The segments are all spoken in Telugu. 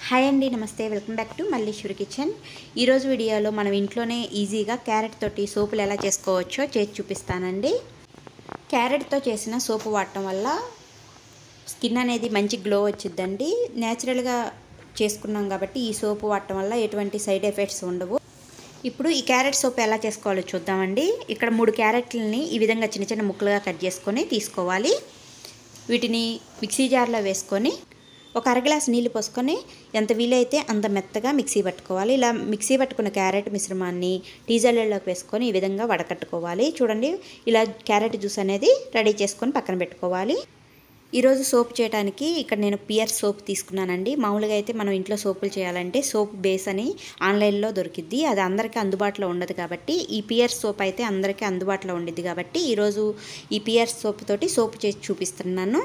హాయ్ అండి నమస్తే welcome back to Malleswari kitchen ఈరోజు వీడియోలో మనం ఇంట్లోనే ఈజీగా క్యారెట్ తోటి సోపులు ఎలా చేసుకోవచ్చో చేసి చూపిస్తానండి క్యారెట్తో చేసిన సోపు వాడటం వల్ల స్కిన్ అనేది మంచి గ్లో వచ్చిద్దండి న్యాచురల్గా చేసుకున్నాం కాబట్టి ఈ సోపు వాడటం వల్ల ఎటువంటి సైడ్ ఎఫెక్ట్స్ ఉండవు ఇప్పుడు ఈ క్యారెట్ సోప్ ఎలా చేసుకోవాలో చూద్దామండి ఇక్కడ మూడు క్యారెట్లని ఈ విధంగా చిన్న చిన్న ముక్కలుగా కట్ చేసుకొని తీసుకోవాలి వీటిని మిక్సీ జార్లో వేసుకొని ఒక అర గ్లాస్ నీళ్ళు పోసుకొని ఎంత వీలైతే అంత మెత్తగా మిక్సీ పట్టుకోవాలి ఇలా మిక్సీ పట్టుకున్న క్యారెట్ మిశ్రమాన్ని టీజర్లలోకి వేసుకొని ఈ విధంగా వడకట్టుకోవాలి చూడండి ఇలా క్యారెట్ జ్యూస్ అనేది రెడీ చేసుకొని పక్కన పెట్టుకోవాలి ఈరోజు సోప్ చేయడానికి ఇక్కడ నేను పియర్ సోప్ తీసుకున్నానండి మామూలుగా అయితే మనం ఇంట్లో సోపులు చేయాలంటే సోప్ బేస్ అని ఆన్లైన్లో దొరికిద్ది అది అందరికీ అందుబాటులో ఉండదు కాబట్టి ఈ పియర్ సోప్ అయితే అందరికీ అందుబాటులో ఉండిద్ది కాబట్టి ఈరోజు ఈ పియర్ సోప్ తోటి సోప్ చేసి చూపిస్తున్నాను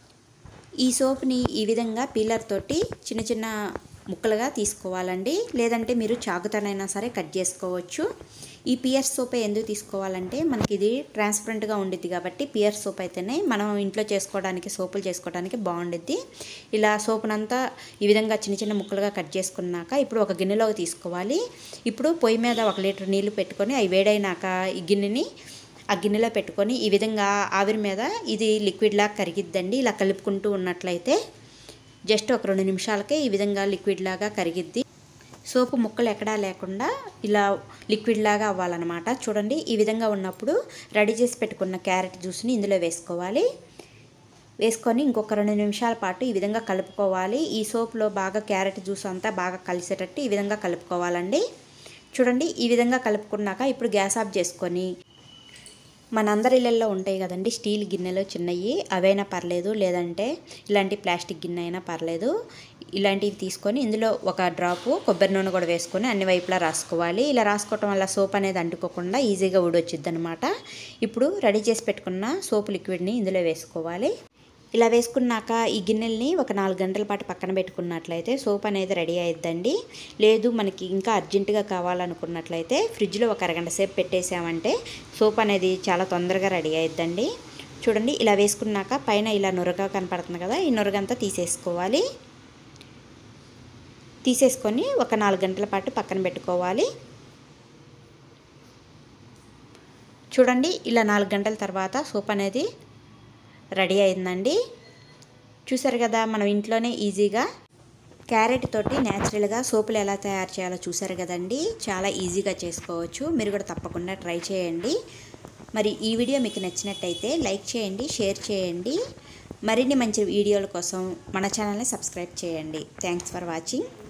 ఈ సోప్ని ఈ విధంగా పీలర్ తోటి చిన్న చిన్న ముక్కలుగా తీసుకోవాలండి లేదంటే మీరు చాకుతోనైనా సరే కట్ చేసుకోవచ్చు ఈ పియర్ సోప్ ఎందుకు తీసుకోవాలంటే మనకి ఇది ట్రాన్స్పరెంట్గా ఉండిద్ది కాబట్టి పియర్ సోప్ అయితేనే మనం ఇంట్లో చేసుకోవడానికి సోపులు చేసుకోవడానికి బాగుండిద్ది ఇలా సోపునంతా ఈ విధంగా చిన్న చిన్న ముక్కలుగా కట్ చేసుకున్నాక ఇప్పుడు ఒక గిన్నెలోకి తీసుకోవాలి ఇప్పుడు పొయ్యి మీద ఒక లీటర్ నీళ్లు పెట్టుకొని అవి వేడైనాక ఈ గిన్నెని ఆ గిన్నెలో పెట్టుకొని ఈ విధంగా ఆవిరి మీద ఇది లిక్విడ్లా కరిగిద్దండి ఇలా కలుపుకుంటూ ఉన్నట్లయితే జస్ట్ ఒక రెండు నిమిషాలకే ఈ విధంగా లిక్విడ్ లాగా కరిగిద్ది సోపు ముక్కలు ఎక్కడా లేకుండా ఇలా లిక్విడ్ లాగా అవ్వాలన్నమాట చూడండి ఈ విధంగా ఉన్నప్పుడు రెడీ చేసి పెట్టుకున్న క్యారెట్ జ్యూస్ని ఇందులో వేసుకోవాలి వేసుకొని ఇంకొక రెండు నిమిషాల పాటు ఈ విధంగా కలుపుకోవాలి ఈ సోప్లో బాగా క్యారెట్ జ్యూస్ అంతా బాగా కలిసేటట్టు ఈ విధంగా కలుపుకోవాలండి చూడండి ఈ విధంగా కలుపుకున్నాక ఇప్పుడు గ్యాస్ ఆఫ్ చేసుకొని మనందరి ఇళ్ళల్లో ఉంటాయి కదండి స్టీల్ గిన్నెలు చిన్నవి అవైనా పర్లేదు లేదంటే ఇలాంటి ప్లాస్టిక్ గిన్నె అయినా పర్లేదు ఇలాంటివి తీసుకొని ఇందులో ఒక డ్రాపు కొబ్బరి నూనె కూడా వేసుకొని అన్ని వైపులా రాసుకోవాలి ఇలా రాసుకోవటం వల్ల సోప్ అనేది అంటుకోకుండా ఈజీగా ఊడొచ్చిద్ది అనమాట ఇప్పుడు రెడీ చేసి పెట్టుకున్న సోప్ లిక్విడ్ని ఇందులో వేసుకోవాలి ఇలా వేసుకున్నాక ఈ గిన్నెల్ని ఒక నాలుగు గంటల పాటు పక్కన పెట్టుకున్నట్లయితే సోప్ అనేది రెడీ అయిద్దండి లేదు మనకి ఇంకా అర్జెంటుగా కావాలనుకున్నట్లయితే ఫ్రిడ్జ్లో ఒక అరగంట సేపు పెట్టేసామంటే సోప్ అనేది చాలా తొందరగా రెడీ అయిద్దండి చూడండి ఇలా వేసుకున్నాక పైన ఇలా నురగ కనపడుతుంది కదా ఈ నురగంతా తీసేసుకోవాలి తీసేసుకొని ఒక నాలుగు గంటల పాటు పక్కన పెట్టుకోవాలి చూడండి ఇలా నాలుగు గంటల తర్వాత సోప్ అనేది రెడీ అయిందండి చూసారు కదా మనం ఇంట్లోనే ఈజీగా క్యారెట్ తోటి న్యాచురల్గా సోపులు ఎలా తయారు చేయాలో చూసారు కదండి చాలా ఈజీగా చేసుకోవచ్చు మీరు కూడా తప్పకుండా ట్రై చేయండి మరి ఈ వీడియో మీకు నచ్చినట్టయితే లైక్ చేయండి షేర్ చేయండి మరిన్ని మంచి వీడియోల కోసం మన ఛానల్ని సబ్స్క్రైబ్ చేయండి థ్యాంక్స్ ఫర్ వాచింగ్